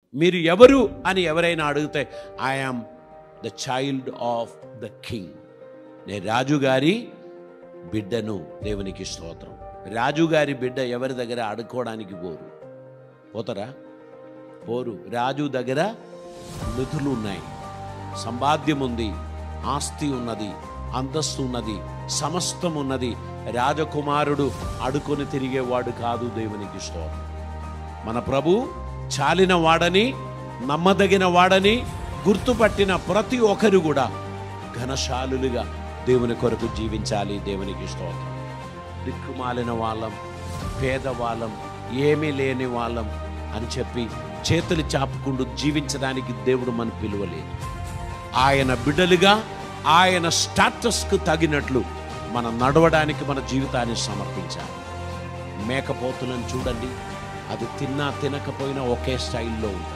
మీరు ఎవరు అని ఎవరైనా అడిగితే I am the child of the king నేను రాజుగారి బిడ్డను దేవునికి స్తోత్రం రాజుగారి బిడ్డ ఎవరి దగ్గర అడుక్కోవడానికి పోరు పోతారా పోరు రాజు దగ్గర నిధులు ఉన్నాయి సంపాద్యం ఉంది ఆస్తి ఉన్నది అంతస్తు ఉన్నది సమస్తం ఉన్నది రాజకుమారుడు అడుకొని తిరిగేవాడు కాదు దేవునికి స్తోత్రం మన ప్రభు చాలిన వాడని నమ్మదగిన వాడని గుర్తుపట్టిన ప్రతి ఒక్కరు కూడా ఘనశాలులుగా దేవుని కొరకు జీవించాలి దేవునికి స్తోత్రం దిక్కుమాలిన వాళ్ళం పేదవాళ్ళం ఏమీ లేని వాళ్ళం అని చెప్పి చేతులు చాపుకుంటూ జీవించడానికి దేవుడు మన పిలువలేదు ఆయన బిడ్డలుగా ఆయన స్టాటస్కు తగినట్లు మనం నడవడానికి మన జీవితాన్ని సమర్పించాలి మేకపోతులను చూడండి అది తిన్నా తినకపోయినా ఒకే స్టైల్లో ఉంటుంది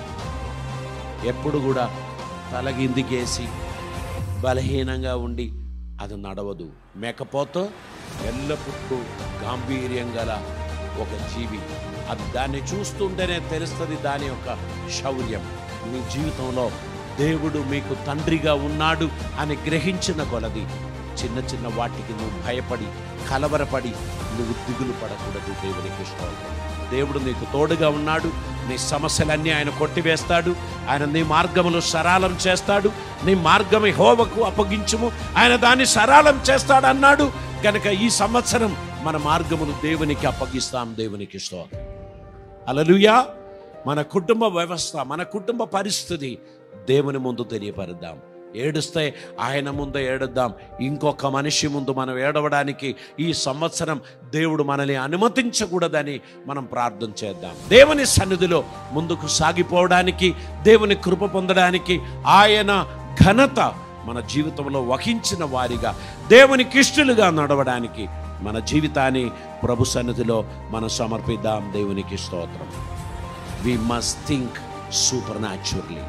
ఎప్పుడు కూడా తలగిందికేసి బలహీనంగా ఉండి అది నడవదు మేకపోతే ఎల్లప్పుడూ గాంభీర్యం గల ఒక జీవి అది దాన్ని చూస్తుంటేనే తెలుస్తుంది దాని యొక్క శౌర్యం మీ జీవితంలో దేవుడు మీకు తండ్రిగా ఉన్నాడు అని గ్రహించిన కొలది చిన్న చిన్న వాటికి నువ్వు భయపడి కలవరపడి నువ్వు దిగులు పడకూడదు దేవునికి స్తోత్రం దేవుడు నీకు తోడుగా ఉన్నాడు నీ సమస్యలన్నీ ఆయన కొట్టివేస్తాడు ఆయన నీ మార్గములు సరళం చేస్తాడు నీ మార్గం హోవకు అప్పగించుము ఆయన దాన్ని సరళం చేస్తాడు అన్నాడు కనుక ఈ సంవత్సరం మన మార్గములు దేవునికి అప్పగిస్తాం దేవునికి స్తోత్రం అలలుయా మన కుటుంబ వ్యవస్థ మన కుటుంబ పరిస్థితి దేవుని ముందు తెలియపరుద్దాం ఏడుస్తే ఆయన ముందు ఏడుద్దాం ఇంకొక మనిషి ముందు మనం ఏడవడానికి ఈ సంవత్సరం దేవుడు మనల్ని అనుమతించకూడదని మనం ప్రార్థన చేద్దాం దేవుని సన్నిధిలో ముందుకు సాగిపోవడానికి దేవుని కృప పొందడానికి ఆయన ఘనత మన జీవితంలో వహించిన వారిగా దేవునికి ఇష్టలుగా నడవడానికి మన జీవితాన్ని ప్రభు సన్నిధిలో మనం సమర్పిద్దాం దేవునికి స్తోత్రం we must think supernaturally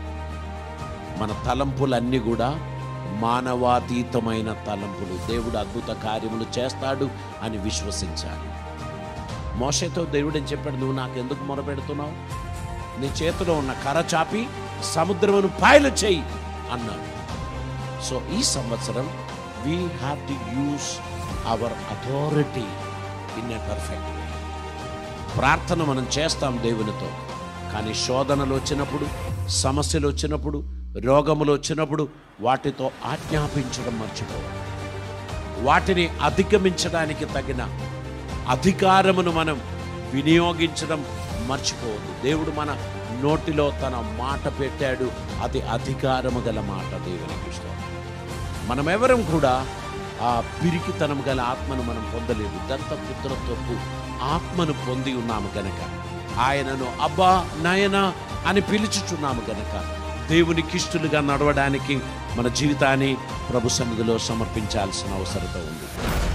మన తలంపులన్నీ కూడా మానవాతీతమైన తలంపులు దేవుడు అద్భుత కార్యములు చేస్తాడు అని విశ్వసించాలి మోసతో దేవుడు ఏం చెప్పాడు నువ్వు నాకు ఎందుకు మొరపెడుతున్నావు నీ చేతిలో ఉన్న కర్ర చాపి సముద్రమును పాయలు చేయి అన్నాడు సో ఈ సంవత్సరం we have to use our authority in a perfect way ప్రార్థన మనం చేస్తాం దేవునితో కానీ శోధనలు వచ్చినప్పుడు సమస్యలు వచ్చినప్పుడు రోగములు వచ్చినప్పుడు వాటితో ఆజ్ఞాపించడం మర్చిపోవాలి వాటిని అధిగమించడానికి తగిన అధికారమును మనం వినియోగించడం మర్చిపోవద్దు దేవుడు మన నోటిలో తన మాట పెట్టాడు అది అధికారము గల మాట దేవునికి ఇష్టం మనమెవరం కూడా ఆ పిరికితనం గల ఆత్మను మనం పొందలేదు దత్తపుత్రత్వపు ఆత్మను పొంది ఉన్నాము గనక ఆయనను అబ్బా నయన అని పిలుచుచున్నాము గనక దేవునికి ఇష్టలుగా నడవడానికి మన జీవితాన్ని ప్రభు సన్నిధిలో సమర్పించాల్సిన అవసరత ఉంది